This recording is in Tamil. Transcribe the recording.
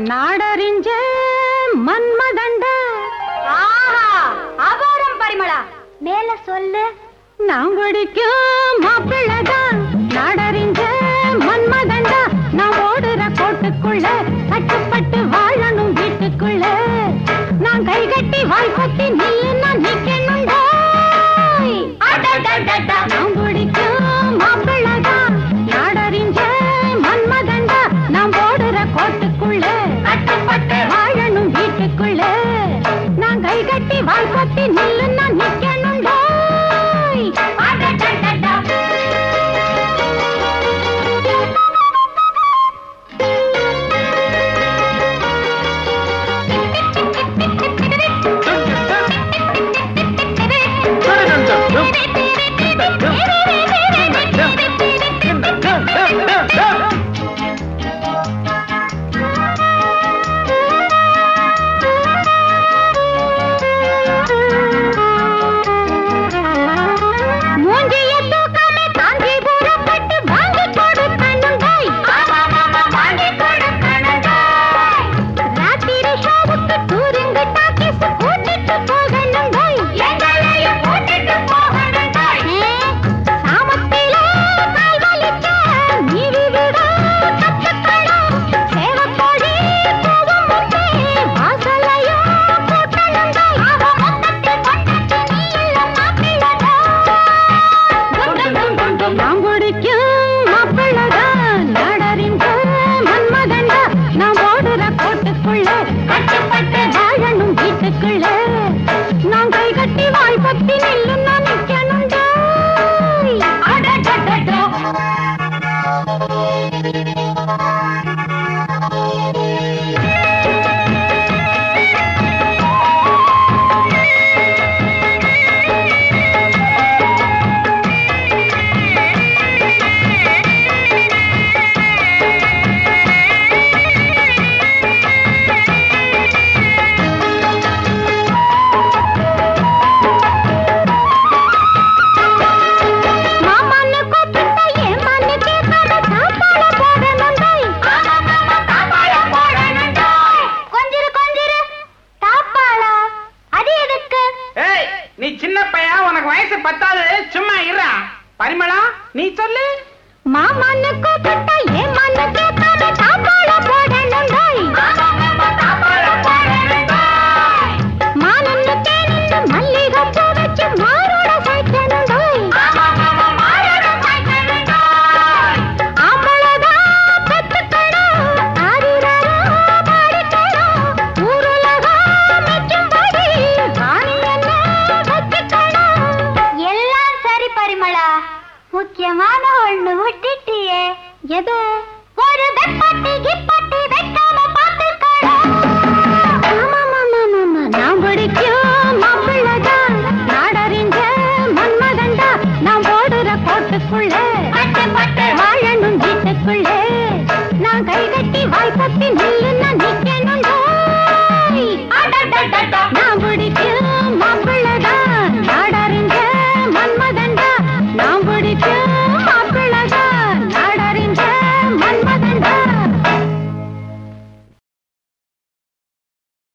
நாடறிஞ்ச மன்மதண்ட அபாரம் பரிமளா மேல சொல்லு நான் குடிக்கும் மாப்பிள்ளதான் நாடறிஞ்ச மன்மதண்டா நான் ஓடுற கோட்டுக்குள்ள கட்டுப்பட்டு வாழணும் வீட்டுக்குள்ள நான் கை கட்டி வாய் கொத்தி நில்லு நான் நிக்கணுண்டா நான் குடிக்கும் மாப்பிள்ளதான் நாடறிஞ்ச மன்மதண்டா நான் ஓடுற கோட்டுக்குள்ள கட்டுப்பட்டு வாழணும் வீட்டுக்குள்ள நான் கை கட்டி வாய் கொத்தி நில்லு நான் நிக்கணுண்டா மூஞ்சிய தூக்காம காஞ்சிபுரம் பட்டு வாங்கி கொடுக்கணுண்டாய். ராத்திரி ஷோவுக்கு touring talkies கூட்டிட்டு போகணுண்டாய். ஏ, சாமத்திலே கால் வலிக்க நீவி விட கத்துக்கணும். சேவக்கோழி கூவும் முன்னே வாசலையும் கூட்டணுண்டாய். அவ மொத்தத்தில் கொண்டது நீ இல்ல மாப்பிள்ளடா. நான் குடிக்கும் மாப்பிள்ளதான் நாடறிந்த மன்மதண்டா நான் ஓடுற கோட்டுக்குள்ள கட்டுப்பட்டு வாழணும் வீட்டுக்குள்ள நான் கை கட்டி வாய் பத்தி நில்லு நான் நிக்கணுண்டா மாமான்னு கூப்பிட்டா ஏமான்னு கேட்காம தாப்பாள போடணுண்டாய். கொஞ்சிரு கொஞ்சிரு தாப்பாளா அது எதுக்கு ஏய் நீ சின்ன பையன் உனக்கு வயசு பத்தாது சும்மா இருடா பரிமளா நீ சொல்லு மாமான்னு கூப்பிட்டா ஏமான்னு கேட்காம தாப்பாள போடணுண்டாய். மானன்னு தேனன்னு மல்லிகைப்பூ வச்சு மாரோட சேர்க்கணுண்டாய். ஆம்பளதான் பெத்துக்கணும், ஆரிரரோ பாடிக்கணும், ஊருலகம் மெச்சும்படி ராணி என்ன வச்சுக்கணும். எல்லாம் சரி பரிமளா முக்கியமான ஒண்ணு விட்டுட்டியே எது ஒரு வெப்பட்டி கிப்ப